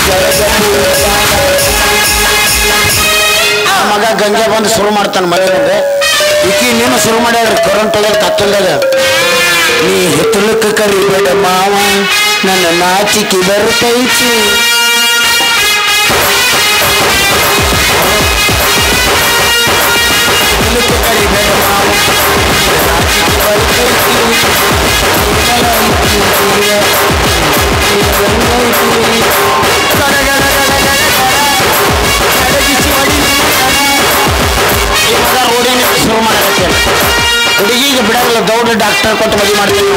ಆ ಮಗ ಗಂಗೆ ಬಂದು ಶುರು ಮಾಡ್ತಾನೆ ಮಳೆ ಈಕಿ ನೀನು ಶುರು ಮಾಡ್ಯಾಳ್ರಿ ಕರೆಂಟ್ ಹೋಗ್ಯಾರ ಕತ್ತಲ್ದಾಗ ನೀ ಹಿತ್ತಲಕ್ಕೆ ಕರಿಬೇಡ ಮಾವ ನನ್ನ ನಾಚಿಕೆ ಬರ್ತೈತಿ ಹಿತ್ತಲಕ್ಕೆ ಕರಿಬೇಡ ಮಾವ ನಾಚಿಕೆ ರೋಡಿನ ಶುರು ಮಾಡಕತ್ತೇನೆ ಹುಡುಗಿಗೆ ಬಿಡಲ್ಲ ದೌಡ್ ಡಾಕ್ಟರ್ ಕೊಟ್ಟು ಮದುವೆ ಮಾಡ್ತೀನಿ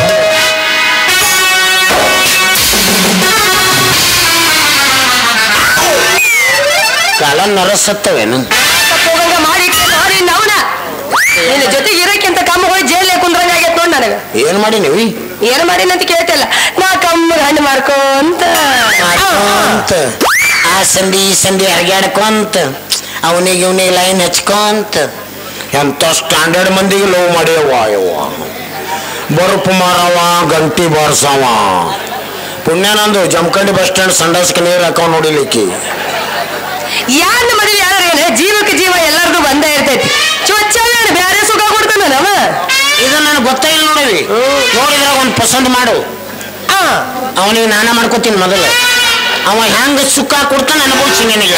ಕಾಲ ನರಸತ್ತವೇನು ಹೋಗಂಗ ಮಾಡಿ ಮಾಡಿ ನವನ ನಿನ್ನ ಜೊತೆಗೆ ಇರಕ್ಕಿಂತ ಕಮ್ಮ ಹೋಗಿ ಜೈಲೇ ಕುಂದ್ರಂಗ ಆಗೈತ್ ನೋಡ್ ನನಗ ಏನ್ ಮಾಡಿ ನೀವು ಏನ್ ಮಾಡಿನಂತ ಕೇಳ್ತಿಲ್ಲ ನಾ ಕಮ್ಮ ಹಣ್ಣು ಮಾರ್ಕೊಂತ ಅಂತ ಆ ಸಂಡಿ ಈ ಸಂಡಿ ಹರಗ್ಯಾಡ್ಕೊಂತ ಅವನಿಗೆ ಇವನಿಗೆ ಲೈನ್ ಹಚ್ಕೊಂತ ಎಂತ ಸ್ಟ್ಯಾಂಡರ್ಡ್ ಮಂದಿಗೆ ಲವ್ ಮಾಡ್ಯವ ಯವ್ವ ಬರುಪು ಮಾರವ ಗಂಟಿ ಬಾರ್ಸವ ಪುಣ್ಯ ನಂದು ಜಮಖಂಡಿ ಬಸ್ ಸ್ಟ್ಯಾಂಡ್ ಸಂಡಾಸ್ಗೆ ನೀರು ಹಾಕವ್ ನೋಡಿಲಿಕ್ಕೆ ಯಾರ ಮದುವೆ ಯಾರ ಏನ ಜೀವಕ್ಕೆ ಜೀವ ಎಲ್ಲರದು ಬಂದೇ ಇರ್ತೈತಿ ಚೊಚ್ಚ ಬ್ಯಾರೆ ಸುಖ ಕೊಡ್ತಾನ ನವ ಇದು ನನಗೆ ಗೊತ್ತೇ ಇಲ್ಲ ನೋಡಿವಿ ನೋಡಿದ್ರೆ ಒಂದು ಪಸಂದ್ ಮಾಡು ಆ ಅವನಿಗೆ ನಾನ ಮಾಡ್ಕೋತೀನಿ ಮೊದಲು ಅವ ಹೆಂಗ ಸುಖ ಕೊಡ್ತಾನೆ ಅನ್ಬೋಳ್ಸಿ ನಿನಗೆ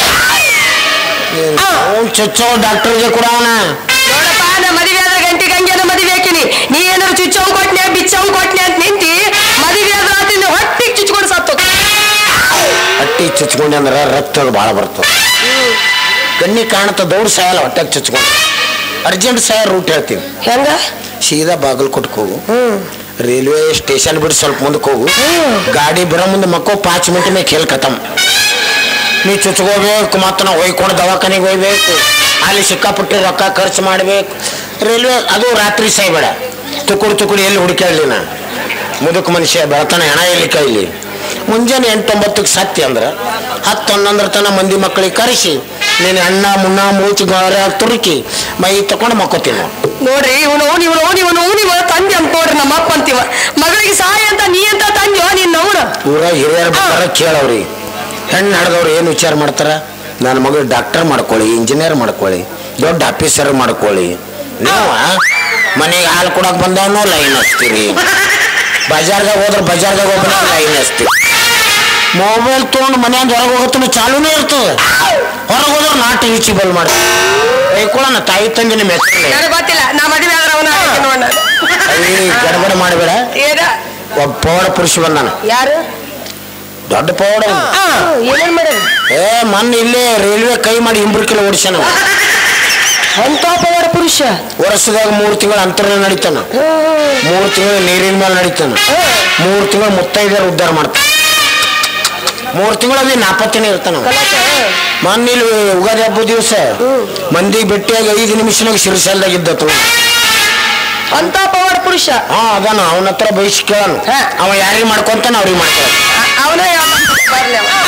ಅವ್ನು ಚೊಚ್ಚೋ ಡಾಕ್ಟರ್ಗೆ ಕೂಡ ಅವನ ನೋಡಪ್ಪ ನಾ ಮದುವೆ ಆದ ಗಂಟೆ ಗಂಗೆನ ಮದುವೆ ಹಾಕಿನಿ ನೀ ಏನಾರು ಚುಚ್ಚವ್ ಕೊಟ್ನೆ ಬಿಚ್ಚವ್ ಕೊಟ್ನೆ ಅಂತ ನಿಂತಿ ಮದುವೆ ಆದ ರಾತ್ರಿ ಹೊಟ್ಟಿಗೆ ಚುಚ್ಕೊಂಡು ಸತ್ತು ಹಟ್ಟಿ ಚುಚ್ಕೊಂಡೆ ಅಂದ್ರೆ ರಕ್ತ ಭಾಳ ಬರ್ತದೆ ಕಣ್ಣಿ ಕಾಣುತ್ತ ದೌಡ್ ಸಾಯಲ್ಲ ಹೊಟ್ಟೆಗೆ ಚುಚ್ಕೊಂಡು ಅರ್ಜೆಂಟ್ ಸಾಯ ರೂಟ್ ಹೇಳ್ತೀನಿ ಹೆಂಗ ಸೀದಾ ಬಾಗಲಕೋಟಕ್ಕೆ ಹೋಗು ರೈಲ್ವೆ ಸ್ಟೇಷನ್ ಬಿಟ್ಟು ಸ್ವಲ್ಪ ಮುಂದಕ್ಕೆ ಹೋಗು ಗಾಡಿ ಬರೋ ಮುಂದೆ ಮಕ್ಕೋ ಪಾಂಚ್ ಮಿನಿಟ್ ಮೇಲೆ ಖೇಲ್ ಖತಮ್ ನೀ ಚುಚ್ಕೋಬೇಕು ಮತ್ತು ನಾವು ಒಯ್ಕೊಂಡು ದವಾಖಾನೆಗೆ ಹೋಗ್ಬೇಕು ಅಲ್ಲಿ ಸಿಕ್ಕಾಪಟ್ಟೆ ರೊಕ್ಕ ಖರ್ಚು ಮಾಡಬೇಕು ರೈಲ್ವೆ ಅದು ರಾತ್ರಿ ಸಾಯ್ಬೇಡ ತುಕುಡು ತುಕುಡು ಎಲ್ಲಿ ಹುಡುಕಾಡ್ಲಿ ನಾ ಮುದುಕ ಮನುಷ್ಯ ಬೆಳತನ ಹೆಣ ಎಲ್ಲಿ ಕೈಲಿ ಮುಂಜಾನೆ ಎಂಟೊಂಬತ್ತಕ್ಕೆ ಸತ್ಯ ಅಂದ್ರೆ ಹತ್ತು ಹನ್ನೊಂದರ ತನ ಮಂದಿ ಮಕ್ಕಳಿಗೆ ಕರೆಸಿ ನೀನು ಅಣ್ಣ ಮುನ್ನ ಮೂಚಿ ಗಾರ ತುರುಕಿ ಮೈ ತಕೊಂಡು ಮಕ್ಕೋತೀನಿ ನಾವು ನೋಡ್ರಿ ಇವನು ಇವನು ಇವನು ನೀವು ತಂದೆ ಅಂತ ನೋಡ್ರಿ ನಮ್ಮ ಅಪ್ಪ ಅಂತೀವ ಮಗಳಿಗೆ ಸಹಾಯ ಅಂತ ನೀ ಅಂತ ತಂದ್ಯೋ ನೀನ್ ನವನ ಪೂರ ಹಿರಿಯರ ಬರ್ತಾರ ಕೇಳವ್ರಿ ಹೆಣ್ಣು ಹಡ್ದವ್ರು ಏನು ವಿಚಾರ ಮಾಡ್ತಾರ ನನ್ನ ಮಗಳು ಡಾಕ್ಟರ್ ಮಾಡ್ಕೊಳ್ಳಿ ಇಂಜಿನಿಯರ್ ಮಾಡ್ಕೊಳ್ಳಿ ದೊಡ್ಡ ಆಫೀಸರ್ ಮಾಡ್ಕೊಳ್ಳಿ ನೀವು ಮನೆಗೆ ಹಾಲು ಕೊಡಕ್ ಬಂದವನು ಲೈನ್ ಹಚ್ತೀರಿ ಬಜಾರ್ದಾಗ ಹೋದ್ರೆ ಬಜಾರ್ದಾಗ ಹೋಗ್ರ ಲೈನ್ ಹಚ್ತೀರಿ ಮೊಬೈಲ್ ತೊಗೊಂಡು ಮನೆಯಿಂದ ಹೊರಗೆ ಹೋಗತ್ತೂ ಚಾಲೂನೇ ಇರ್ತದೆ ಹೊರಗೆ ಹೋದ್ರೆ ನಾಟ್ ರೀಚಬಲ್ ಮಾಡ್ತೀವಿ ಕೈಕೊಳ್ಳೋಣ ತಾಯಿ ತಂದಿನ ಮೆಚ್ಚಲಿ ನನಗೆ ಗೊತ್ತಿಲ್ಲ ನಾ ಮದುವೆ ಆದ್ರೆ ಅವನ ನೋಡ ಗಡಬಡ ಮಾಡಬೇಡ ಏನ ಒಬ್ಬ ಪೌಡ ಪುರುಷ ಬಂದಾನ ಯಾರು ದೊಡ್ಡ ಪೌಡ ಏನೇನ್ ಮಾಡ್ಯಾರ ಏ ಮೊನ್ನೆ ಇಲ್ಲೇ ರೈಲ್ವೆ ಕೈ ಮಾಡಿ ಹಿಂಬ್ರಿಕಿಲ ಓಡಿಸ್ಯಾನ ಅಂತ ಪವಾಡ ಪುರುಷ ವರ್ಷದಾಗ ಮೂರು ತಿಂಗಳ ಅಂತರ ನಡೀತಾನ ಮೂರು ತಿಂಗಳು ನೀರಿನ ಮೇಲೆ ನಡೀತಾನ ಮೂರು ತಿಂಗಳು ಮುತ್ತೈದರ ಉದ್ಧಾರ ಮಾಡ್ತಾನ ಮೂರು ತಿಂಗಳಲ್ಲಿ ನಾಪತ್ತಿನೇ ಇರ್ತಾನ ಅವ. ಮೊನ್ನೆ ಇಲ್ಲಿ ಉಗಾದಿ ಹಬ್ಬ ದಿವಸ ಮಂದಿ ಭೇಟಿಯಾಗಿ ಐದು ನಿಮಿಷನಾಗ ಶಿರಸಲ್ದಾಗ ಇದ್ದತ್ತು ಅಂತ ಪವಾಡ ಪುರುಷ ಹಾ ಅದಾನ ಅವನ ಹತ್ರ ಬಯಸಿ ಕೇಳೋಣ ಹಾ. ಅವ ಯಾರಿಗೆ ಮಾಡ್ಕೊಂತಾನ ಅವ್ರಿಗೆ ಮಾಡ್ತಾನ ಅವನ ಬರ್ಲಿ ಅವ.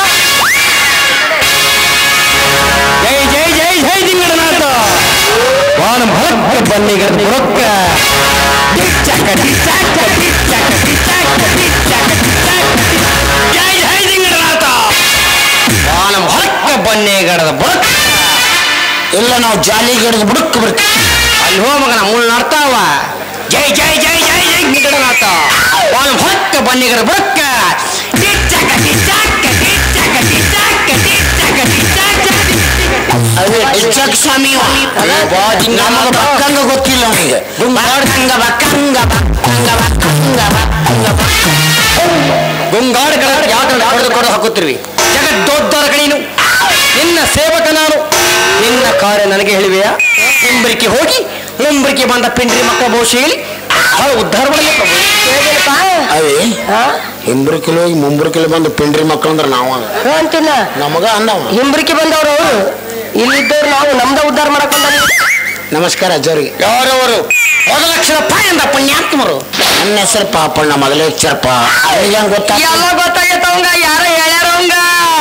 ಜೈ ಜೈ ಜೈ ಜೈ ದಿಂಗಡನಾಥ ವಾನ ಭಕ್ತ ಬನ್ನಿಗರ ಬುಡಕ್ಕ ಡಿಚ್ಚಕ ಡಿಚ್ಚಕ ಡಿಚ್ಚಕ ಡಿಚ್ಚಕ ಡಿಚ್ಚಕ ಜೈ ಜೈ ದಿಂಗಡನಾಥ ವಾನ ಭಕ್ತ ಬನ್ನಿಗರದ ಬುಡಕ್ಕ ಇಲ್ಲ ನಾವು ಜಾಲಿ ಗಿಡದ ಬುಡಕ್ ಬರ್ತೀವಿ ಅಲ್ಲಿ ಹೋ ಮಗನ ಮುಳ್ಳು ನಡ್ತಾವ ಜೈ ಜೈ ಜೈ ಜೈ ಜೈ ಗಿಡನಾಥ ವಾನ ಭಕ್ತ ಬನ್ನಿಗರ ಬುಡಕ್ಕ ಡಿಚ್ಚಕ ಡಿಚ್ಚಕ ಡಿಚ್ಚಕ ಡಿಚ್ಚಕ ಡಿಚ್ಚಕ ಡಿಚ್ಚಕ ಡಿಚ್ಚಕ ಸ್ವಾಮಿ ನಮಗೆ ಬಕ್ಕಂಗ ಗೊತ್ತಿಲ್ಲ ಅವನಿಗೆ ಬಕ್ಕಂಗ ಬಕ್ಕಂಗ ಬಕ್ಕಂಗ ಬಕ್ಕಂಗ ಬಕ್ಕಂಗ ಗುಂಗಾಡ್ಗಳ ಯಾವ್ದು ಹೊಡೆದು ಕೊಡು ಹಾಕುತ್ತಿರುವಿ ಜಗದ್ದೋದ್ಧಾರ ಕಣೀನು ನಿನ್ನ ಸೇವಕ ನಾನು ನಿನ್ನ ಕಾರ್ಯ ನನಗೆ ಹೇಳಿವೆಯಾ ಹಿಂಬರಿಕೆ ಹೋಗಿ ಮುಂಬರಿಕೆ ಬಂದ ಪಿಂಡ್ರಿ ಮಕ್ಕಳ ಬಹುಶಃ ಹೇಳಿ ಅವಳ ಉದ್ಧಾರ ಮಾಡಲಿ ಪ್ರಭು ಹೇಗಿಲ್ಲಪ್ಪ? ಅವೇ ಹಾ? ಹಿಂಬರಿಕೆಲಿ ಹೋಗಿ ಮುಂಬರಿಕೆಲಿ ಬಂದು ಪಿಂಡ್ರಿ ಮಕ್ಕಳು ಅಂದ್ರೆ ನಾವು ಹ್ಞೂ ಅಂತಿಲ್ಲ ನಮಗ ಅಂದವ ಹಿಂಬ್ರಿಕೆ ಬಂದವ್ರು ಅವರು ಇಲ್ಲಿದ್ದವ್ರು ನಾವು ನಮ್ದ ಉದ್ಧಾರ ಮಾಡಕ್ ಬಂದ ನಮಸ್ಕಾರ ಅಜ್ಜವ್ರಿಗೆ ಯಾರವರು ಮೊದಲಕ್ಷರಪ್ಪ ಎಂದ ಪುಣ್ಯಾತ್ಮರು ನನ್ನ ಹೆಸರು ಪಾಪಣ್ಣ ಮೊದಲೇ ಅಕ್ಷರಪ್ಪ ಅವ್ರಿಗೆ ಹೆಂಗ್ ಗೊತ್ತಾಗ ಎಲ್ಲ ಗೊತ್ತಾಗೈತ ಅವಂಗ ಯಾರ ಹೇಳ್ಯಾರ ಅವಂಗ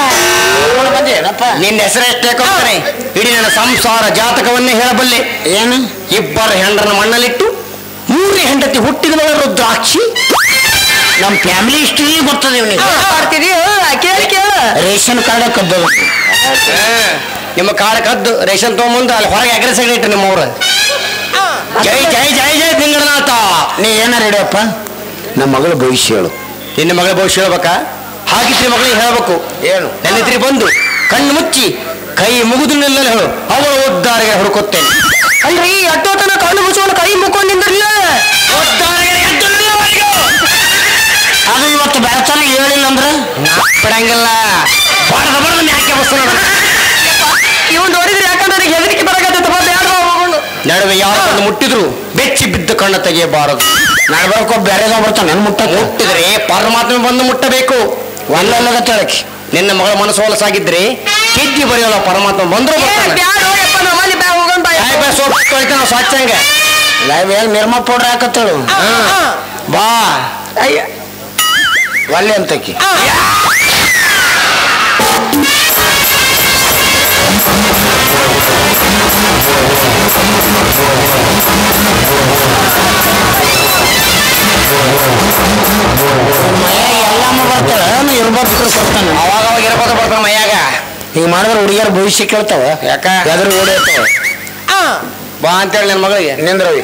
ನಿನ್ನ ಹೆಸರು ಎಷ್ಟೇ ಕೊಡ್ತಾರೆ ಇಡೀ ನನ್ನ ಸಂಸಾರ ಜಾತಕವನ್ನೇ ಹೇಳಬಲ್ಲೆ ಏನು ಇಬ್ಬರು ಹೆಂಡರನ್ನ ಮಣ್ಣಲ್ಲಿಟ್ಟು ಮೂರನೇ ಹೆಂಡತಿ ಹುಟ್ಟಿದ ರುದ್ರಾಕ್ಷಿ ನಮ್ಮ ಫ್ಯಾಮಿಲಿ ಹಿಸ್ಟ್ರಿ ಗೊತ್ತದೆ ಇವನಿಗೆ ಮಾಡ್ತೀರಿ ಕೇಳಿ ಕೇಳ ರೇಷನ್ ಕಾರ್ಡ್ ಕದ್ದದ ನಿಮ್ಮ ಕಾಳ ಕದ್ದು ರೇಷನ್ ತಗೊಂಬಂದು ಅಲ್ಲಿ ಹೊರಗೆ ಅಗ್ರೆಸ್ ಇಟ್ಟು ನಿಮ್ಮ ಊರು ಜೈ ಜೈ ಜೈ ಜೈ ದಿಂಗಡನಾಥ ನೀ ಏನಾರ ಹಿಡಿಯಪ್ಪ ನಮ್ಮ ಮಗಳ ಭವಿಷ್ಯ ಹೇಳು ನಿನ್ನ ಮಗಳ ಭವಿಷ್ಯ ಹೇಳ್ಬೇಕಾ ಹಾಗಿದ್ರೆ ಮಗಳಿಗೆ ಹೇಳ್ಬೇಕು ಏನು ನನ್ನ ಎದುರಿಗೆ ಬಂದು ಕಣ್ಣು ಮುಚ್ಚಿ ಕೈ ಮುಗಿದು ನಿಲ್ಲಲು ಹೇಳು ಅವಳ ಉದ್ದಾರಿಗೆ ಹುಡುಕುತ್ತೇನೆ ಅಲ್ರಿ ಅಟ್ಟೋತನ ಕಣ್ಣು ಮುಚ್ಕೊಂಡು ಕೈ ಮುಕ್ಕೊಂಡು ನಿಂದ್ರಲ್ಲ ಉದ್ದಾರಿಗೆ ಎದ್ದು ನಿಲ್ಲುವವರೆಗೂ ಅದು ಇವತ್ತು ಬೆಳತನ ಹೇಳಿಲ್ಲ ಅಂದ್ರೆ ನಾ ಬಿಡಂಗಿಲ್ಲ ಬಡದ ಬಡದ ಯಾಕೆ ಬಸ್ ಇವ್ ನೋಡಿದ್ರೆ ಯಾಕಂದ್ರೆ ನನಗೆ ಹೆದರಿಕೆ ಬರಕತ್ತೈತಪ್ಪ ಬೇಡ ಹೋಗೋಣ ನಡುವೆ ಯಾರು ಬಂದು ಮುಟ್ಟಿದ್ರು ಬೆಚ್ಚಿ ಬಿದ್ದ ಕಣ್ಣು ತೆಗೆಯಬಾರದು ನಡ್ಬರ್ಕೊ ಬೇರೆದವ್ ಬರ್ತಾನೆ ನನ್ ಮುಟ್ಟಕ್ಕೆ ಮುಟ್ಟಿದ್ರೆ ಪರಮಾತ್ಮ ಬಂದು ಮುಟ್ಟಬೇಕು ಒಲ್ಲಲ್ಲದ ತೆಳಕಿ ನಿನ್ನ ಮಗಳ ಮನಸ್ಸು ಹೊಲಸಾಗಿದ್ರೆ ಕೆದ್ದಿ ಬರೆಯೋಲ್ಲ ಪರಮಾತ್ಮ ಬಂದ್ರು ಬರ್ತಾನೆ ಬ್ಯಾಡ ಹೋಗಪ್ಪ ನಮ್ಮಲ್ಲಿ ಬ್ಯಾ ಹೋಗೋಣ ಬಾ ಆಯ್ ಬಾ ಸೋಪ್ ತೊಳಿತಾನ ಸ್ವಚ್ಛಂಗ ಲೈವ್ ಏನ್ ನಿರ್ಮ ಪೌಡ್ರ್ ಹಾಕತ್ತಳು ಬಾ ಅಯ್ಯ ಒಲ್ಲೆ ಅಂತಕಿ ಎಲ್ಲಮ್ಮ ಬರ್ತಾಳ ಇರ್ಬೇಕು ಕೊಡ್ತಾನೆ ಅವಾಗ ಅವಾಗ ಇರ್ಬೋದು ಬರ್ತಾನ ಮೈಯಾಗ ಈಗ ಮಾಡಿದ್ರೆ ಹುಡುಗಿಯರ ಭವಿಷ್ಯ ಕೇಳ್ತಾವ ಯಾಕ ಎದುರು ಓಡಿರ್ತಾವ ಬಾ ಅಂತೇಳಿ ನನ್ನ ಮಗಳಿಗೆ ನಿಂದ್ರವಿ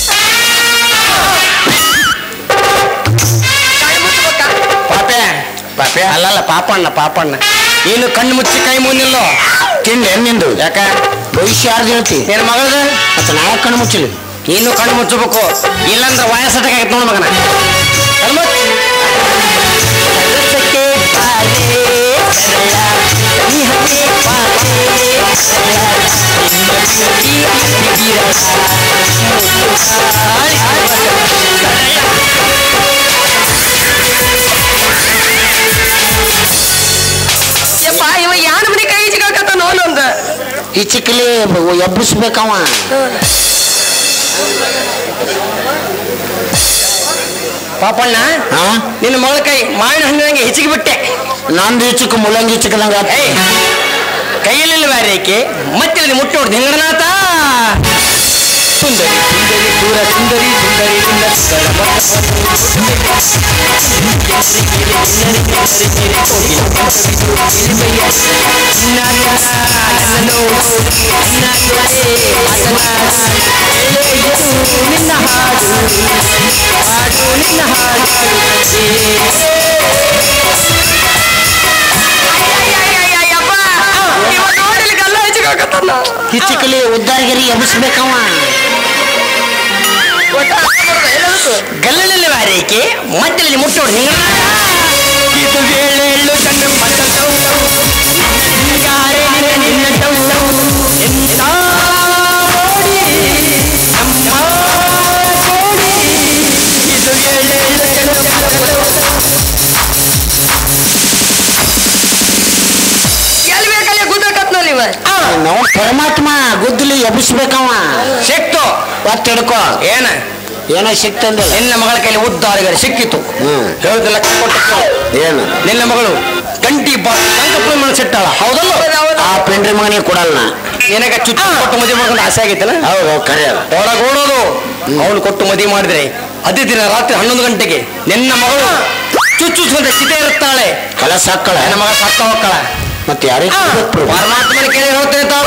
ಪಾಪೆ ಪಾಪೆ ಅಲ್ಲಲ್ಲ ಪಾಪಣ್ಣ ಪಾಪಣ್ಣ ನೀನು ಕಣ್ಣು ಮುಚ್ಚಿ ಕೈ ಮುನ್ನಿಲ್ಲೋ ತಿಂಡಿ ನಿಂದು ಯಾಕ ಭವಿಷ್ಯ ಯಾರ್ದು ಹೇಳ್ತಿ ನಿನ್ನ ಮಗಳದು ಮತ್ತೆ ನಾಳೆ ಕಣ್ಣು ಮುಚ್ಚಲಿ ನೀನು ಕಣ್ಣು ಮುಚ್ಚಬೇಕು ಇಲ್ಲಂದ್ರೆ ವಯಸ್ಸಟಕ್ಕೆ ನೋಡು ಮಗನ ಕಣ್ಣು ಮುಚ್ಚು. ರಸಕ್ಕೆ ಬಾರೆ ಸರಳ, ಸ್ನೇಹಕ್ಕೆ ಬಾರೆ ಸರಳ, ನಿನ್ನ ಪ್ರೀತಿ ಬಿರಳ, ಮುತ್ತುಗಾಳಿ ಸರಳ. ಯಪ್ಪ ಇವ ಯಾನ ಮನೆ ಕೈ ಸಿಗಾಕತ್ತ ನೋನೊಂದ ಈ ಚಿಕ್ಕಲಿ ಎಬ್ಬಿಸ್ಬೇಕವ ಪಾಪಣ್ಣ ಹಾ ನಿನ್ನ ಮಗಳ ಕೈ ಮಾವಿನ ಹಣ್ಣಿನಂಗೆ ಹೆಚ್ಚಿಗೆ ಬಿಟ್ಟೆ ನಂದು ಈ ಚಿಕ್ಕ ಮುಲ್ಲಂಗಿ ಚಿಕ್ಕದಂಗ ಏಯ್ ಕೈಯಲ್ಲಿಲ್ಲ ಬಾರೇಕೆ ಮತ್ತೆ ಇಲ್ಲಿ ಮುಟ್ಟಿ ನೋಡ್ದು ಹೆಂಗನಾಥ ಸುಂದರಿ ಸುಂದರಿ ಸೂರ ಸುಂದರಿ ಸುಂದರಿ ಸುಂದರ ನಿನ್ನ ಹಾಡು ಹಾಡು ನಿನ್ನ ಹಾಡು ಯಪ್ಪ ಇವ ನೋಡಿಲಿ ಗಲ್ಲ ಹಚ್ಚಿಗಾಕತ್ತಲ್ಲ ಈ ಚಿಕ್ಕಲಿ ಉದ್ದಾರಗಿರಿ ಎಬ್ಬಿಸ್ಬೇಕವ ಗಲ್ಲಲ್ಲಿ ಬಾರೇಕೆ ಮಧ್ಯದಲ್ಲಿ ಮುಟ್ಟೋಡು ಇದು ವೇಳೆಳ್ಳು ಕಣ್ಣು ಮತ್ತವು ಹಿಂಗಾರೆ ನಿನ್ನ ನಿನ್ನ ಟೌ ಎಂತ ನೋಡಿ ನಮ್ಮ ಕೋಡಿ ಇದು ವೇಳೆಳ್ಳು ಕಣ್ಣು ಮತ್ತವು ಎಲ್ಲಿ ಬೇಕಲ್ಲಿ ಗುದ್ದಾಕತ್ನಲ್ಲಿ ಇವ ನಾವು ಪರಮಾತ್ಮ ಗುದ್ದಲಿ ಎಬ್ಬಿಸ್ಬೇಕವ ಸಿಕ್ತು ಒತ್ತು ಹಿಡ್ಕೋ ಏನ ಏನೋ ಸಿಕ್ತಂದಿಲ್ಲ ನಿನ್ನ ಮಗಳ ಕೈಲಿ ಉದ್ದಾರಿಗರೆ ಸಿಕ್ಕಿತು ಹ್ಮ್. ಹೇಳುದಿಲ್ಲ ಕೊಟ್ಟು ಏನು ನಿನ್ನ ಮಗಳು ಗಂಟಿ ಸಂಕಲ್ಪ ಸಿಟ್ಟಾಳ ಹೌದಲ್ಲ ಆ ಪಿಂಡ್ರಿ ಮಗನಿಗೆ ಕೊಡಲ್ಲ ನಾ. ನಿನಗೆ ಚುಚ್ಚು ಕೊಟ್ಟು ಮದುವೆ ಮಾಡ್ಕೊಂಡು ಆಸೆ ಆಗೈತಲ್ಲ ಹೌದು ಕರೆ ಅದ ಒಳಗೋಡೋದು ಅವನು ಕೊಟ್ಟು ಮದುವೆ ಮಾಡಿದ್ರೆ ಅದೇ ದಿನ ರಾತ್ರಿ ಹನ್ನೊಂದು ಗಂಟೆಗೆ ನಿನ್ನ ಮಗಳು ಚುಚ್ಚುಸ್ಕೊಂಡ ಚಿತೆ ಇರುತ್ತಾಳೆ ಕಲಸ ಹಾಕಳ ನನ್ನ ಮಗ ಸತ್ತ ಹೋಗ್ತಾಳ ಮತ್ತೆ ಯಾರಿಗೆ ಕೊಡ್ಬೇಕು? ಪರಮಾತ್ಮನ ಕೇಳಿ ಹೇಳ್ತೇನೆ ತಾವು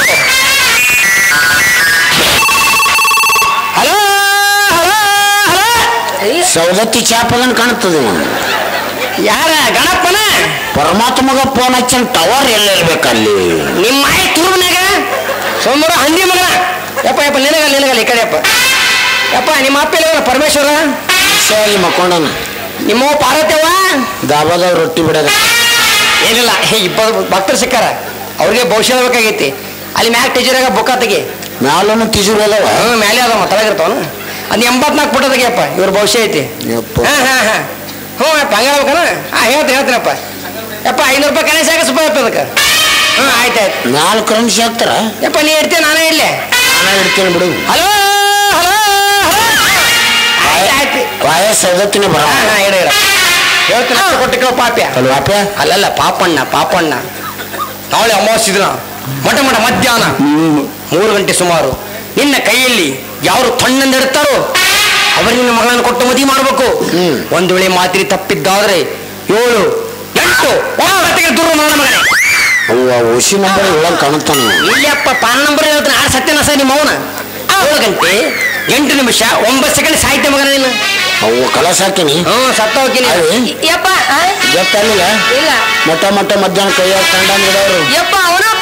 ಹಲೋ ಹಲೋ ಹಲೋ ಸೌದತ್ತಿ ಚಾಪದನ್ ಕಾಣ್ತದೆ ಇವ. ಯಾರ ಗಣಪನ ಪರಮಾತ್ಮಗ ಫೋನ್ ಹಚ್ಚನ್ ಟವರ್ ಎಲ್ಲಿರ್ಬೇಕು ಅಲ್ಲಿ ನಿಮ್ಮ ಮಾಯಿ ತುರುಮನ್ಯಾಗ ಸೋಮವಾರ ಹಂದಿ ಮಗನ ಯಪ್ಪ ಯಪ್ಪ ನಿನಗಲ್ಲ ನಿನಗಲ್ಲ ಈ ಕಡೆ ಯಪ್ಪ ಯಪ್ಪ ನಿಮ್ಮ ಅಪ್ಪ ಇಲ್ಲ ಪರಮೇಶ್ವರ ಸರಿ ಮಕ್ಕೊಂಡನ ನಿಮ್ಮ ಪಾರ್ವತವ್ವ ದಾಬಾದವ್ ರೊಟ್ಟಿ ಬಿಡದ ಏನಿಲ್ಲ ಹೇ ಇಬ್ಬರು ಭಕ್ತರು ಸಿಕ್ಕಾರ ಅವ್ರಿಗೆ ಭವಿಷ್ಯ ಬೇಕಾಗೈತಿ ಅಲ್ಲಿ ಮ್ಯಾಗ ಟೀಚರಾಗ ಬುಕ್ಕ ತೆಗಿ ಮ್ಯಾಲನು ತಿಜುರು ಅದಾವ ಹ್ಞೂ ಮ್ಯಾಲೆ ಅದಾವ ತಳಗಿರ್ತಾವನು ಅದು ಎಂಬತ್ನಾಲ್ಕು ಪುಟ ತೆಗಿಯಪ್ಪ ಇವ್ರ ಭವಿಷ್ಯ ಐತಿ ಯಪ್ಪ. ಹಾಂ ಹಾಂ ಹಾಂ ಹ್ಞೂ ಯಪ್ಪ ಹಂಗೆ ಹೇಳ್ಬೇಕನ ಹಾಂ ಹೇಳ್ತೀನಿ ಹೇಳ್ತೀನಪ್ಪ ಯಪ್ಪ ಐನೂರು ರೂಪಾಯಿ ಕಣೆ ಸಾಕ ಸುಪ್ಪ ಯಪ್ಪ ಅದಕ್ಕೆ ಹ್ಞೂ ಆಯ್ತು ಆಯ್ತು ನಾಲ್ಕು ರನ್ಸ್ ಹಾಕ್ತಾರ ಯಪ್ಪ ನೀ ಇಡ್ತೀಯ ನಾನೇ ಇಡ್ಲೆ ನಾನು ಇಡ್ತೀನಿ ಬಿಡು ಹಲೋ ಹಲೋ ಆಯ್ತು ಆಯ್ತು ವಾಯ ಸೌದತ್ತಿನ ಬರ ಹಾಂ ಹಾಂ ಇಡ ಇಡ ಹೇಳ್ತೀನಿ ಅಷ್ಟು ಕೊಟ್ಟಿಕೋ ಪಾಪ್ಯ ಅಲ್ವಾಪ ಅಲ್ಲಲ್ಲ ಪಾಪಣ್ಣ ಪಾಪಣ್ಣ ನಾಳೆ ಅಮಾವಾಸ್ಯ ದಿನ ಮಠ ಮಠ ಮಧ್ಯಾಹ್ನ ಮೂರು ಗಂಟೆ ಸುಮಾರು ನಿನ್ನ ಕೈಯಲ್ಲಿ ಯಾರು ತಣ್ಣಂದಿಡುತ್ತಾರೋ ಅವರಿಗೆ ನಿನ್ನ ಮಗಳನ್ನು ಕೊಟ್ಟು ಮದುವೆ ಮಾಡಬೇಕು ಹ್ಮ್. ಒಂದು ವೇಳೆ ಮಾತಿರಿ ತಪ್ಪಿದ್ದಾದ್ರೆ ಏಳು ಎಂಟು ಒಂಬತ್ತಿಗೆ ದೂರ ನನ್ನ ಮಗನೇ ಅವ್ವ ಓಸಿ ನಂಬರ್ ಒಳಗೆ ಕಾಣುತ್ತಾನ ಇಲ್ಲಪ್ಪ ಪಾನ್ ನಂಬರ್ ಹೇಳ್ತಾನೆ ಆರು ಸತ್ಯನ ಸರ್ ನಿಮ್ಮ ಅವನ ಏಳು ಗಂಟೆ ಎಂಟು ನಿಮಿಷ ಒಂಬತ್ತು ಸೆಕೆಂಡ್ ಸಾಹಿತ್ಯ ಮಗನ ನೀನು ಅವ್ವ ಕಲಸ ಹಾಕಿನಿ ಹ್ಞೂ ಸತ್ತ ಹೋಗ್ತೀನಿ ಅದೇ ಯಪ್ಪ ಆ? ಗೊತ್ತಾಗಲಿಲ್ಲ ಇಲ್ಲ ಮೊಟ್ಟ ಮೊಟ್ಟ ಮಧ್ಯಾಹ್ನ ಕೈಯಾಗ ಕಂಡ ಇಡೋರು ಯಪ್ಪ ಅವನಪ್ಪ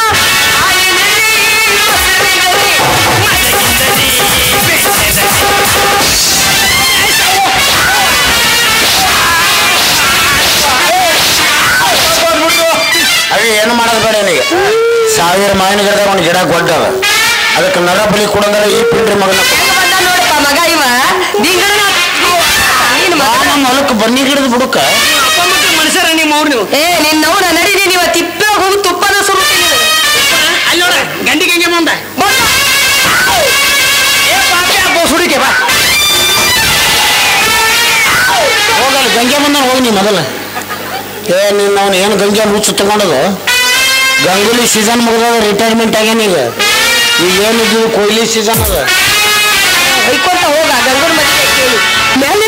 ಅದೇ ಏನು ಮಾಡೋದು ಬೇಡ ಈಗ ಸಾವಿರ ಮಾವಿನ ಗಿಡದಾಗ ಒಂದು ಗಿಡ ಕೊಟ್ಟವ ಅದಕ್ಕೆ ನರ ಬಲಿ ಕೊಡಂದ್ರೆ ಈ ಪಿಂಡ್ರಿ ಮಗನ ಹೆಂಗ ಬಂದ ನೋಡಪ್ಪ ಮಗ ಇವ ನಿಂಗಡನ ನೀನ್ ಮಗ ನಮ್ಮ ಹೊಲಕ್ಕೆ ಬನ್ನಿ ಗಿಡದ ಬುಡಕ ಅಪ್ಪ ಮಕ್ಕಳು ಮನುಷ್ಯರ ನಿಮ್ಮ ಅವ್ರು ನೀವು ಏ ನಿನ್ನವನ ನಡೀನಿ ನೀವ ತಿಪ್ಪೆ ಹೋಗಿ ತುಪ್ಪದ ಸುರುತ್ತೀನಿ ಅಲ್ಲಿ ನೋಡ ಗಂಡಿಗೆ ಹೆಂಗೆ ಮುಂದ ಏ ಪಾಪಿ ಅಪ್ಪ ಸುಡಿಕೆ ಬಾ ಹೋಗಲ್ಲ ಗಂಗೆ ಬಂದ ಹೋಗಿ ನೀ ಮೊದಲ ಏ ನೀನು ಅವ್ನು ಏನು ಗಂಗೆ ಹುಚ್ಚು ತಗೊಂಡದು ಗಂಗೂಲಿ ಸೀಸನ್ ಮುಗಿದ ರಿಟೈರ್ಮೆಂಟ್ ಆಗ್ಯಾನ ಈಗ ಈಗ ಏನಿದ್ದು ಕೊಹ್ಲಿ ಸೀಸನ್ ಅದ ಹೊಯ್ಕೊಂತ ಹೋಗ ಗಂಗೂರ್ ಮದುವೆ ಕೇಳಿ ಮೇಲೆ